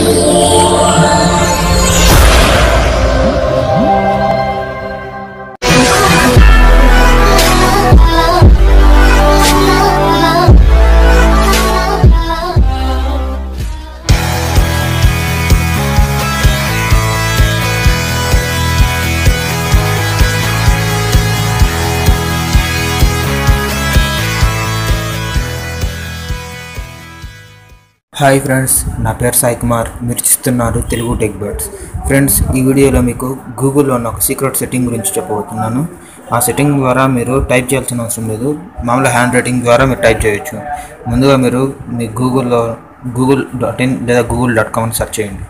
hi friends నా పేరు సాయి కుమార్ మీరు చూస్తున్నారు తెలుగు టెక్ బర్డ్స్ ఫ్రెండ్స్ ఈ వీడియోలో మీకు గూగుల్లో ఉన్న ఒక సీక్రెట్ సెట్టింగ్ గురించి చెప్పబోతున్నాను ఆ సెట్టింగ్ ద్వారా మీరు టైప్ చేయాల్సిన అవసరం లేదు మామూలు హ్యాండ్ రైటింగ్ ద్వారా మీరు టైప్ చేయొచ్చు ముందుగా మీరు మీ గూగుల్లో గూగుల్ డాట్ ఇన్ లేదా గూగుల్ డాట్ కామ్ అని సెర్చ్ చేయండి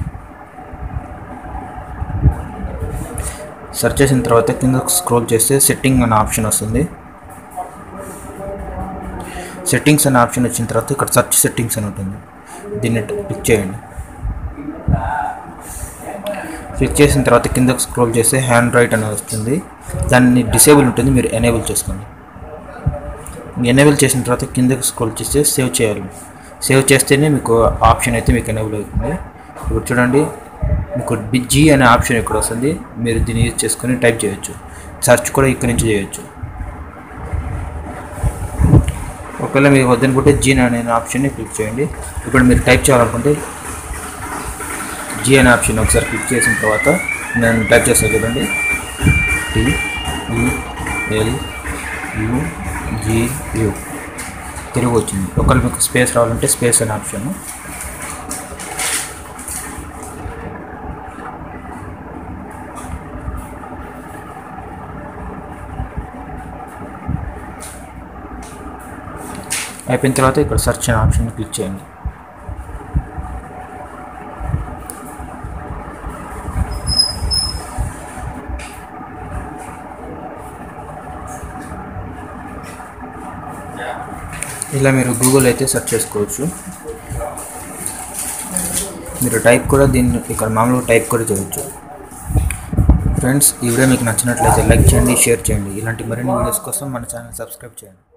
సెర్చ్ చేసిన తర్వాత కింద స్క్రోల్ చేస్తే సెట్టింగ్ అనే ఆప్షన్ వస్తుంది సెట్టింగ్స్ అనే ఆప్షన్ వచ్చిన తర్వాత ఇక్కడ సెర్చ్ సెట్టింగ్స్ అని ఉంటుంది దీన్ని క్లిక్ చేయండి క్లిక్ చేసిన తర్వాత కింద స్క్రోల్ చేస్తే హ్యాండ్ రైట్ అని వస్తుంది దాన్ని డిసేబుల్ ఉంటుంది మీరు ఎనేబుల్ చేసుకోండి ఎనేబుల్ చేసిన తర్వాత కిందకి స్క్రోల్ చేస్తే సేవ్ చేయాలి సేవ్ చేస్తేనే మీకు ఆప్షన్ అయితే మీకు ఎనేబుల్ అవుతుంది ఇప్పుడు చూడండి మీకు జీ అనే ఆప్షన్ ఇక్కడ వస్తుంది మీరు దీన్ని యూజ్ చేసుకొని టైప్ చేయొచ్చు సెర్చ్ కూడా ఇక్కడ నుంచి చేయొచ్చు ఒకవేళ మీరు వద్దనుకుంటే జీన్ అనే ఆప్షన్ని క్లిక్ చేయండి ఇప్పుడు మీరు టైప్ చేయాలనుకుంటే జీ అనే ఆప్షన్ ఒకసారి క్లిక్ చేసిన తర్వాత నేను టైప్ చేస్తాను చూడండి T L U G U Telugu వచ్చింది ఒకవేళ మీకు స్పేస్ రావాలంటే స్పేస్ అనే ఆప్షన్ అయిపోయిన తర్వాత ఇక్కడ సెర్చ్ అనే ఆప్షన్ క్లిక్ చేయండి ఇలా మీరు గూగుల్ అయితే సెర్చ్ చేసుకోవచ్చు మీరు టైప్ కూడా దీన్ని ఇక్కడ మామూలుగా టైప్ కూడా చేయొచ్చు ఫ్రెండ్స్ ఈ వీడియో మీకు నచ్చినట్లయితే లైక్ చేయండి షేర్ చేయండి ఇలాంటి మరిన్ని వీడియోస్ కోసం మన ఛానల్ సబ్స్క్రైబ్ చేయండి